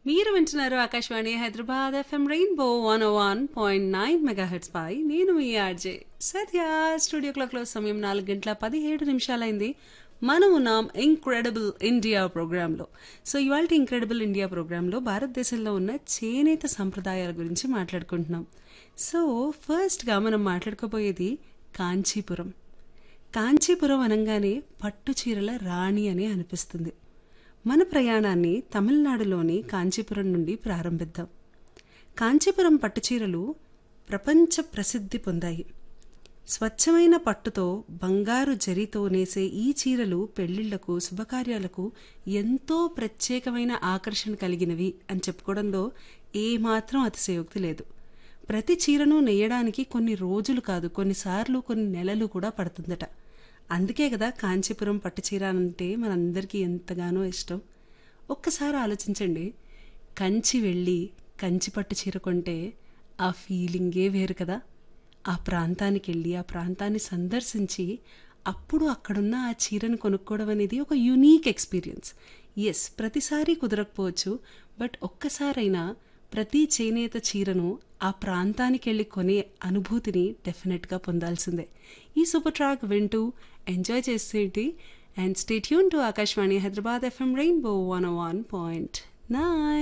మీరు వింటున్నారు Akashvani Hyderabad FM rainbow one one point nine megahertz పై నేను మీ ఆర్జే సత్య స్టూడియో క్లాక్లో సమయం నాలుగు గంటల పదిహేడు నిమిషాలైంది మనం ఉన్నాం ఇంక్రెడిబుల్ ఇండియా ప్రోగ్రాంలో సో ఇవాళ ఇంక్రెడిబుల్ ఇండియా ప్రోగ్రాంలో భారతదేశంలో ఉన్న చేనేత సంప్రదాయాల గురించి మాట్లాడుకుంటున్నాం సో ఫస్ట్గా మనం మాట్లాడుకోబోయేది కాంచీపురం కాంచీపురం అనగానే పట్టు చీరల రాణి అని అనిపిస్తుంది మన ప్రయాణాన్ని తమిళనాడులోని కాంచీపురం నుండి ప్రారంభిద్దాం కాంచీపురం పట్టుచీరలు ప్రపంచ ప్రసిద్ధి పొందాయి స్వచ్ఛమైన పట్టుతో బంగారు జరీతో నేసే ఈ చీరలు పెళ్లిళ్లకు శుభకార్యాలకు ఎంతో ప్రత్యేకమైన ఆకర్షణ కలిగినవి అని చెప్పుకోవడంలో ఏమాత్రం అతిశయోక్తి లేదు ప్రతి చీరను నెయ్యడానికి కొన్ని రోజులు కాదు కొన్నిసార్లు కొన్ని నెలలు కూడా పడుతుందట అందుకే కదా కాంచీపురం పట్టు చీర అంటే మనందరికీ ఎంతగానో ఇష్టం ఒక్కసారి ఆలోచించండి కంచి వెళ్ళి కంచి పట్టు చీర కొంటే ఆ ఫీలింగే వేరు కదా ఆ ప్రాంతానికి వెళ్ళి ఆ ప్రాంతాన్ని సందర్శించి అప్పుడు అక్కడున్న ఆ చీరను కొనుక్కోవడం అనేది ఒక యూనిక్ ఎక్స్పీరియన్స్ ఎస్ ప్రతిసారి కుదరకపోవచ్చు బట్ ఒక్కసారైనా ప్రతి చేనేత చీరను ఆ ప్రాంతానికి వెళ్ళి కొనే అనుభూతిని డెఫినెట్గా పొందాల్సిందే ఈ సూపర్ ట్రాక్ వింటూ ఎంజాయ్ చేసేటి and stay tuned to Akashvani Hyderabad FM rainbow one one point nine